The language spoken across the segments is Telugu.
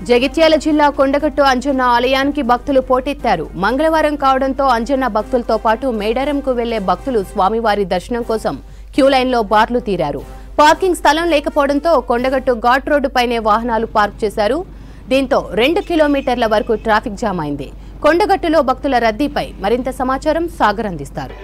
జగిత్యాల జిల్లా కొండగట్టు అంజన్న ఆలయానికి భక్తులు పోటెత్తారు మంగళవారం కావడంతో అంజన్న భక్తులతో పాటు మేడారంకు వెళ్లే భక్తులు స్వామివారి దర్శనం కోసం క్యూ లైన్లో బార్లు తీరారు పార్కింగ్ స్థలం లేకపోవడంతో కొండగట్టు ఘాట్ రోడ్డుపైనే వాహనాలు పార్క్ చేశారు దీంతో రెండు కిలోమీటర్ల వరకు ట్రాఫిక్ జామ్ అయింది కొండగట్టులో భక్తుల రద్దీపై మరింత సమాచారం సాగర్ అందిస్తారు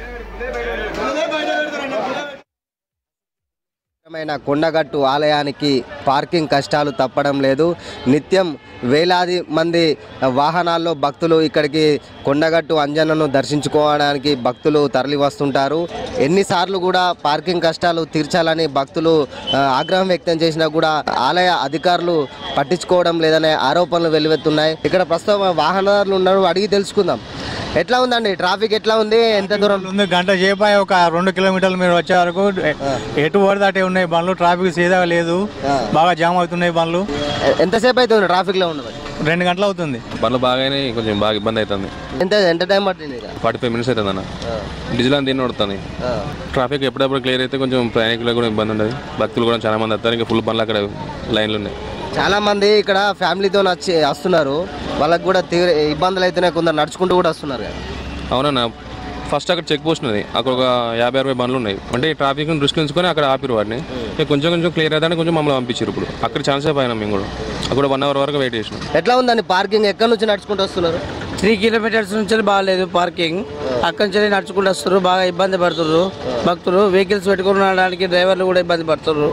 మైన కొండగట్టు ఆలయానికి పార్కింగ్ కష్టాలు తప్పడం లేదు నిత్యం వేలాది మంది వాహనాల్లో భక్తులు ఇక్కడికి కొండగట్టు అంజనను దర్శించుకోవడానికి భక్తులు తరలి వస్తుంటారు ఎన్నిసార్లు కూడా పార్కింగ్ కష్టాలు తీర్చాలని భక్తులు ఆ, ఆగ్రహం వ్యక్తం చేసినా కూడా ఆలయ అధికారులు పట్టించుకోవడం లేదనే ఆరోపణలు వెలువెత్తున్నాయి ఇక్కడ ప్రస్తుతం వాహనదారులు ఉన్నారు అడిగి తెలుసుకుందాం ఎట్లా ఉందండి ట్రాఫిక్ ఎట్లా ఉంది ఎంత దూరం ఉంది గంట సేపు అయ్యి ఒక రెండు కిలోమీటర్లు మీరు వచ్చే వరకు ఎ- ఎటు పడితే అటే ఉన్నాయి బండ్లు ట్రాఫిక్ సీదా లేదు బాగా జామ్ అవుతున్నాయి బండ్లు ఎ- ఎంతసేపు అవుతుంది ట్రాఫిక్లో ఉన్నది రెండు గంటలు అవుతుంది బండ్లు బాగానే కొంచెం బాగా ఇబ్బంది అవుతుంది ఎంత ఎంత టైం పట్టింది ఇక? ఫార్టీ ఫైవ్ మినిట్స్ అవుతుంది అన్న డీజిల్ అంతా ఎన్ని పడుతుంది ఆ. ట్రాఫిక్ ఎప్పుడప్పుడు క్లియర్ అయితే కొంచెం ప్రయాణికులకు కూడా ఇబ్బంది ఉండదు భక్తులు కూడా చాలా మంది వస్తారు ఇంకా ఫుల్ బండ్లు అక్కడ లైన్లు ఉన్నాయి చాలా మంది ఇక్కడ ఫ్యామిలీతో వచ్చి వస్తున్నారు వాళ్ళకి కూడా తీవ్ర ఇబ్బందులు అయితేనే కొందరు నడుచుకుంటూ కూడా వస్తున్నారు కదా అవునన్నా ఫస్ట్ అక్కడ చెక్ పోస్ట్ ఉన్నది అక్కడ ఒక యాభై అరవై బండ్లు ఉన్నాయి అంటే ట్రాఫిక్ దృష్టి ఉంచుకొని అక్కడ ఆపిరు వాడిని ఇక కొంచెం కొంచెం క్లియర్ అయితే కొంచెం మమ్మల్ని పంపించారు ఇప్పుడు అక్కడ ఛాన్స్ అయిపోయినాం మేము కూడా అక్కడ వన్ అవర్ వరకు వెయిట్ చేసినాం ఎట్లా ఉందండి పార్కింగ్ ఎక్కడి నుంచి నడుచుకుంటూ వస్తున్నారు త్రీ కిలోమీటర్స్ నుంచి బాగాలేదు పార్కింగ్ అక్కడి నుంచి నడుచుకుంటూ వస్తారు బాగా ఇబ్బంది పడుతుర్రు భక్తులు వెహికల్స్ పెట్టుకుని రావడానికి డ్రైవర్లు కూడా ఇబ్బంది పడుతుర్రు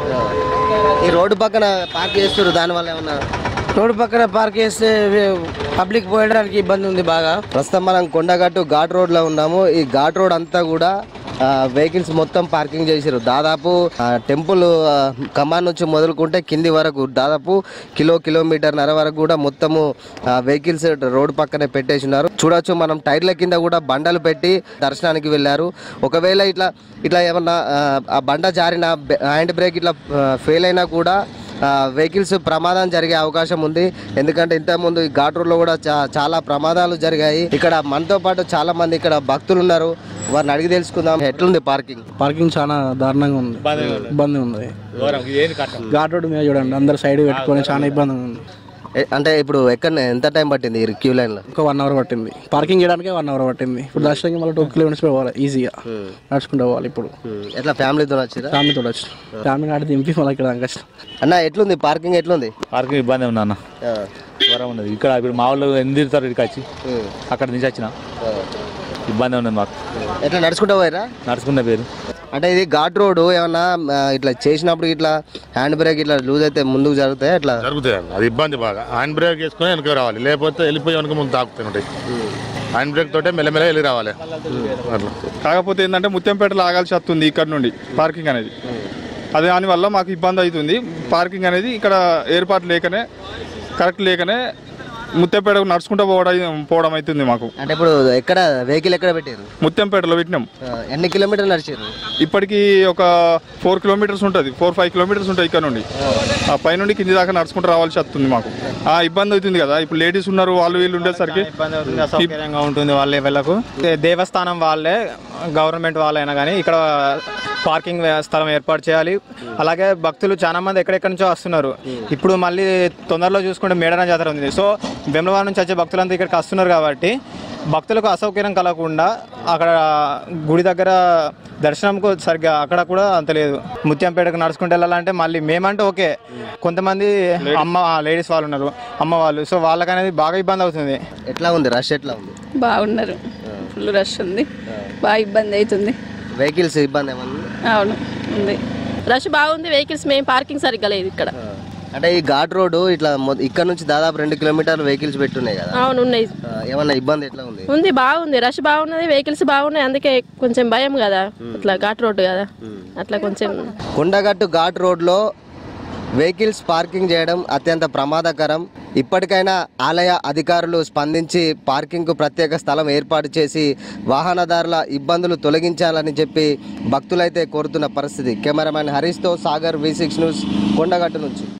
ఈ రోడ్డు పక్కన పార్క్ చేస్తారు దానివల్ల ఏమన్నా రోడ్డు పక్కన పార్క్ చేస్తే పబ్లిక్ పోయడానికి ఇబ్బంది ఉంది బాగా ప్రస్తుతం మనం కొండగట్టు ఘాట్ రోడ్లో ఉన్నాము ఈ ఘాట్ రోడ్ అంతా కూడా వెహికల్స్ మొత్తం పార్కింగ్ చేసారు దాదాపు ఆ, టెంపుల్ ఆ, కమాన్ నుంచి మొదలుకుంటే కింది వరకు దాదాపు కిలో కిలోమీటర్ నర వరకు కూడా మొత్తము వెహికల్స్ రోడ్ పక్కనే పెట్టేసినారు చూడొచ్చు మనం టైర్ల కింద కూడా బండలు పెట్టి దర్శనానికి వెళ్ళారు ఒకవేళ ఇట్లా ఇట్లా ఏమన్నా ఆ, ఆ బండ జారిన హ్యాండ్ బ్రేక్ ఇట్లా ఫెయిల్ అయినా కూడా వెహికల్స్ ప్రమాదం జరిగే అవకాశం ఉంది ఎందుకంటే ఇంతకుముందు ఈ ఘాట్ రోడ్లో కూడా చా- చాలా ప్రమాదాలు జరిగాయి ఇక్కడ మనతో పాటు చాలా మంది ఇక్కడ భక్తులు ఉన్నారు వారిని అడిగి తెలుసుకుందాం ఎట్లుంది పార్కింగ్ పార్కింగ్ చాలా దారుణంగా ఉంది ఇబ్బంది ఉంది ఘాట్ రోడ్డు మీద చూడండి అందరు సైడ్ పెట్టుకొని చాలా ఇబ్బంది ఉంది ఎ- అంటే ఇప్పుడు ఎక్కడ ఎంత టైం పట్టింది ఈ క్యూ లైన్లో ఒక వన్ అవర్ పట్టింది పార్కింగ్ చేయడానికి వన్ అవర్ పట్టింది ఇప్పుడు దర్శనానికి మళ్ళీ టూ కిలోమీటర్స్ పోవాలి ఈజీగా నడుచుకుంటూ పోవాలి ఇప్పుడు ఎట్లా ఫ్యామిలీతో వచ్చిరా ఫ్యామిలీతో వచ్చి ఫ్యామిలీ నాటి దింపి మళ్ళీ ఇక్కడ దాకా వచ్చినాం. అన్న ఎట్లుంది పార్కింగ్ ఎట్లుంది పార్కింగ్ ఇబ్బంది ఉంది అన్న ఆ, దూరం ఉన్నది ఇక్కడ ఇప్పుడు మా వాళ్ళు ఎన్ని తిరుగుతారు ఇక్కడికి వచ్చి ఉమ్, అక్కడ నుంచి వచ్చిన ఆ. ఇబ్బంది ఉన్నది మాకు ఎట్లా నడుచుకుంటూ పోయారా నడుచుకున్న పేరు అంటే ఇది ఘాట్ రోడ్ ఏమన్నా ఆ, ఇట్లా చేసినప్పుడు ఇట్లా హ్యాండ్ బ్రేక్ ఇట్లా లూజ్ అయితే ముందుకు జరుగుతాయి అట్లా జరుగుతాయి అన్న. అది ఇబ్బంది బాగా హ్యాండ్ బ్రేక్ వేసుకొని వెనక రావాలి లేకపోతే వెళ్ళిపోయి వెనక ముందు తాకుతాయి ఉంటాయి హ్యాండ్ బ్రేక్ తోటే మెల్లమెల్ల వెళ్ళి రావాలి అట్లా కాకపోతే ఏంటంటే ముత్యంపేటలో ఆగాల్సి వస్తుంది ఇక్కడ నుండి పార్కింగ్ అనేది అదే దానివల్ల మాకు ఇబ్బంది అవుతుంది పార్కింగ్ అనేది ఇక్కడ ఏర్పాటు లేకనే కరెక్ట్ లేకనే ముత్యంపేటకు నడుచుకుంటూ పోవడం పోవడం అవుతుంది మాకు అంటే ఇప్పుడు ఎక్కడ వెహికల్ ఎక్కడ పెట్టారు ముత్యంపేటలో పెట్టినాం ఆ, ఎన్ని కిలోమీటర్లు నడిచారు ఇప్పటికి ఒక ఫోర్ కిలోమీటర్స్ ఉంటుంది ఫోర్ ఫైవ్ కిలోమీటర్స్ ఉంటాయి ఇక్కడ నుండి ఆ పై నుండి కింది దాకా నడుచుకుంటూ రావాల్సి వస్తుంది మాకు ఆ ఇబ్బంది అవుతుంది కదా ఇప్పుడు లేడీస్ ఉన్నారు వాళ్ళు వీళ్ళు ఉండేసరికి ఇబ్బంది అవుతుంది అసౌకర్యంగా ఉంటుంది వాళ్ళ వీళ్ళకు దే- దేవస్థానం వాళ్ళే గవర్నమెంట్ వాళ్ళైనా కానీ ఇక్కడ పార్కింగ్ వ్య- స్థలం ఏర్పాటు చేయాలి అలాగే భక్తులు చాలా మంది ఎక్కడెక్కడి నుంచో వస్తున్నారు ఇప్పుడు మళ్ళీ తొందరలో చూసుకుంటే మేడన జాతర ఉంది సో బెంగళూరు నుంచి వచ్చే భక్తులంతా ఇక్కడికి వస్తున్నారు కాబట్టి భక్తులకు అసౌకర్యం కలగకుండా అక్కడ గుడి దగ్గర దర్శనంకు సరిగ్గా అక్కడ కూడా అంత లేదు ముత్యంపేటకు నడుచుకుంటూ వెళ్ళాలంటే మళ్ళీ మేమంటే ఓకే కొంతమంది అమ్మ లేడీస్ వాళ్ళు ఉన్నారు అమ్మ వాళ్ళు సో వాళ్ళకనేది బాగా ఇబ్బంది అవుతుంది ఎట్లా ఉంది రష్ ఎట్లా ఉంది బాగున్నారు ఫుల్ రష్ ఉంది బాగా ఇబ్బంది అవుతుంది వెహికల్స్ ఇబ్బంది ఏమన్నా ఉందా? అవును ఉంది రష్ బాగుంది వెహికల్స్ మేము పార్కింగ్ సరిగ్గా లేదు ఇక్కడ అంటే ఈ ఘాట్ రోడ్ ఇట్లా మొ- ఇక్కడ నుంచి దాదాపు రెండు కిలోమీటర్లు వెహికల్స్ పెట్టున్నాయి కదా అవును ఉన్నాయి ఆ, ఏమన్నా ఇబ్బంది ఎట్లా ఉంది ఉంది బాగుంది రష్ బాగున్నది వెహికల్స్ బాగున్నాయి అందుకే కొంచెం భయం కదా అట్లా ఘాట్ రోడ్డు కదా అట్లా కొంచెం కొండగట్టు ఘాట్ రోడ్లో వెహికల్స్ పార్కింగ్ చేయడం అత్యంత ప్రమాదకరం ఇప్పటికైనా ఆలయ అధికారులు స్పందించి పార్కింగ్కు ప్రత్యేక స్థలం ఏర్పాటు చేసి వాహనదారుల ఇబ్బందులు తొలగించాలని చెప్పి భక్తులైతే కోరుతున్న పరిస్థితి కెమెరామ్యాన్ హరీష్తో Sagar V six news Kondagattu నుంచి